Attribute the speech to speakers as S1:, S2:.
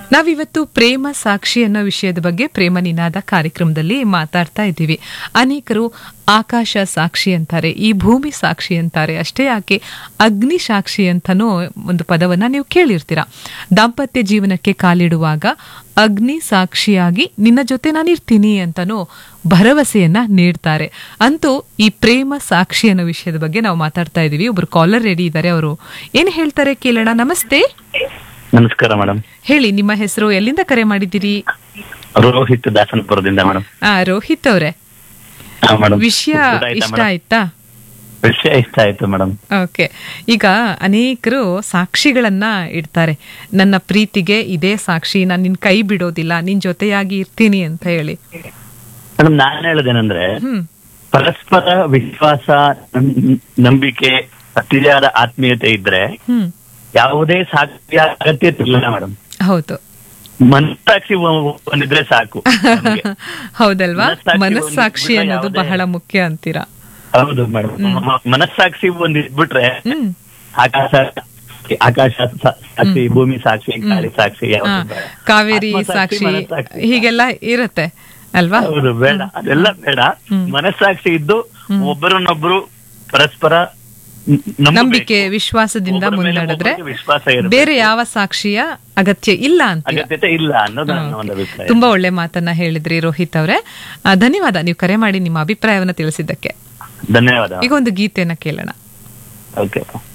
S1: ನಾವಿವತ್ತು ಪ್ರೇಮ ಸಾಕ್ಷಿ ಅನ್ನೋ ವಿಷಯದ ಬಗ್ಗೆ ಪ್ರೇಮ ನಿನಾದ ಕಾರ್ಯಕ್ರಮದಲ್ಲಿ ಮಾತಾಡ್ತಾ ಇದ್ದೀವಿ ಅನೇಕರು ಆಕಾಶ ಸಾಕ್ಷಿ ಅಂತಾರೆ ಈ ಭೂಮಿ ಸಾಕ್ಷಿ ಅಂತಾರೆ ಅಷ್ಟೇ ಯಾಕೆ ಅಗ್ನಿ ಸಾಕ್ಷಿ ಅಂತನೂ ಒಂದು ಪದವನ್ನ ನೀವು ಕೇಳಿರ್ತೀರ ದಾಂಪತ್ಯ ಜೀವನಕ್ಕೆ ಕಾಲಿಡುವಾಗ ಅಗ್ನಿ ಸಾಕ್ಷಿಯಾಗಿ ನಿನ್ನ ಜೊತೆ ನಾನು ಇರ್ತೀನಿ ಅಂತನೂ ಭರವಸೆಯನ್ನ ನೀಡ್ತಾರೆ ಅಂತೂ ಈ ಪ್ರೇಮ ಸಾಕ್ಷಿ ಅನ್ನೋ ವಿಷಯದ ಬಗ್ಗೆ ನಾವು ಮಾತಾಡ್ತಾ ಇದ್ದೀವಿ ಒಬ್ರು ಕಾಲರ್ ರೆಡಿ ಇದ್ದಾರೆ ಅವರು ಏನ್ ಹೇಳ್ತಾರೆ ಕೇಳೋಣ ನಮಸ್ತೆ
S2: ನಮಸ್ಕಾರ ಮೇಡಮ್
S1: ಹೇಳಿ ನಿಮ್ಮ ಹೆಸರು ಎಲ್ಲಿಂದ ಕರೆ ಮಾಡಿದ್ದೀರಿ
S2: ರೋಹಿತ್ ದಾಸನಪುರದಿಂದ ಮೇಡಮ್
S1: ಆ ರೋಹಿತ್ ಅವರೇ
S2: ಹಾ ಮೇಡಮ್
S1: ವಿಷಯ
S2: ಊಟ ಆಯ್ತಾ
S1: ಇಷ್ಟ
S2: ಮೇಡಮ್?
S1: ಆಯ್ತಾ
S2: ವಿಷಯ ಇಷ್ಟ ಆಯ್ತು ಮೇಡಮ್
S1: ಓಕೆ ಈಗ ಅನೇಕರು ಸಾಕ್ಷಿಗಳನ್ನ ಇಡ್ತಾರೆ ನನ್ನ ಪ್ರೀತಿಗೆ ಇದೇ ಸಾಕ್ಷಿ ನಾನು ನಿನ್ ಕೈ ಬಿಡೋದಿಲ್ಲ ನಿನ್ ಜೊತೆಯಾಗಿ ಇರ್ತೀನಿ ಅಂತ ಹೇಳಿ
S2: ಮೇಡಮ್ ನಾನ್ ಹೇಳೋದೇನಂದ್ರೆ
S1: ಹ್ಮ್
S2: ಪರಸ್ಪರ ವಿಶ್ವಾಸ ನಂ- ನಂಬಿಕೆ ಅತಿಯಾದ ಆತ್ಮೀಯತೆ ಇದ್ರೆ
S1: ಹ್ಮ್
S2: ಯಾವುದೇ ಸಾಕ್ಷಿಯ ಅಗತ್ಯತೆ ಇಲ್ಲ ಮೇಡಮ್
S1: ಹೌದು
S2: ಮನಸ್ಸಾಕ್ಷಿ ಒ- ಒಂದಿದ್ರೆ ಸಾಕು ನಮ್ಗೆ.
S1: ಹೌದಲ್ವಾ
S2: ಮನಸ್ಸಾಕ್ಷಿ
S1: ಮನಸ್ಸಾಕ್ಷಿ
S2: ಒಂದು
S1: ಅನ್ನೋದು
S2: ಯಾವುದೇ-
S1: ಬಹಳ ಮುಖ್ಯ ಅಂತೀರಾ
S2: ಹೌದು ಮೇಡಮ್ ಮನಸ್ಸಾಕ್ಷಿ ಒಂದ್ ಇದ್ಬಿಟ್ರೆ
S1: ಹ್ಮ್
S2: ಆಕಾಶ ಆಕಾಶ ಸಾ- ಸಾಕ್ಷಿ ಭೂಮಿ ಸಾಕ್ಷಿ ಗಾಳಿ ಸಾಕ್ಷಿ
S1: ಆ,
S2: ಯಾವ್ದು ಬೇಡ.
S1: ಕಾವೇರಿ
S2: ಆತ್ಮಸಾಕ್ಷಿ,
S1: ಸಾಕ್ಷಿ
S2: ಮನಸ್ಸಾಕ್ಷಿ.
S1: ಹೀಗೆಲ್ಲ ಇರತ್ತೆ ಅಲ್ವಾ
S2: ಹೌದು ಬೇಡ ಅದೆಲ್ಲ ಬೇಡ
S1: ಹ್ಮ್.
S2: ಮನಸ್ಸಾಕ್ಷಿ ಇದ್ದು ಒಬ್ಬರನ್ನೊಬ್ರು ಪರಸ್ಪರ ನ- ನಂಬಬೇಕು.
S1: ನಂಬಿಕೆ ವಿಶ್ವಾಸದಿಂದ
S2: ಒಬ್ಬರ ಮೇಲೆ
S1: ಮುನ್ನಡೆದ್ರೆ
S2: ಒಬ್ಬರಿಗೆ ವಿಶ್ವಾಸ ಇರಬೇಕು.
S1: ಬೇರೆ ಯಾವ ಸಾಕ್ಷಿಯ ಅಗತ್ಯ ಇಲ್ಲ ಅಂತ
S2: ಅಗತ್ಯತೆ ಇಲ್ಲ ಅನ್ನೋದು ನನ್ನ ಒಂದು ಅಭಿಪ್ರಾಯ
S1: ತುಂಬಾ ಒಳ್ಳೆ ಮಾತನ್ನ ಹೇಳಿದ್ರಿ ರೋಹಿತ್ ಅವರೇ ಆ, ಧನ್ಯವಾದ ನೀವು ಕರೆ ಮಾಡಿ ನಿಮ್ಮ ಅಭಿಪ್ರಾಯವನ್ನ ತಿಳಿಸಿದ್ದಕ್ಕೆ
S2: ಧನ್ಯವಾದ
S1: ಈಗ ಒಂದು ಗೀತೆಯನ್ನ ಕೇಳೋಣ
S2: ಓಕೆ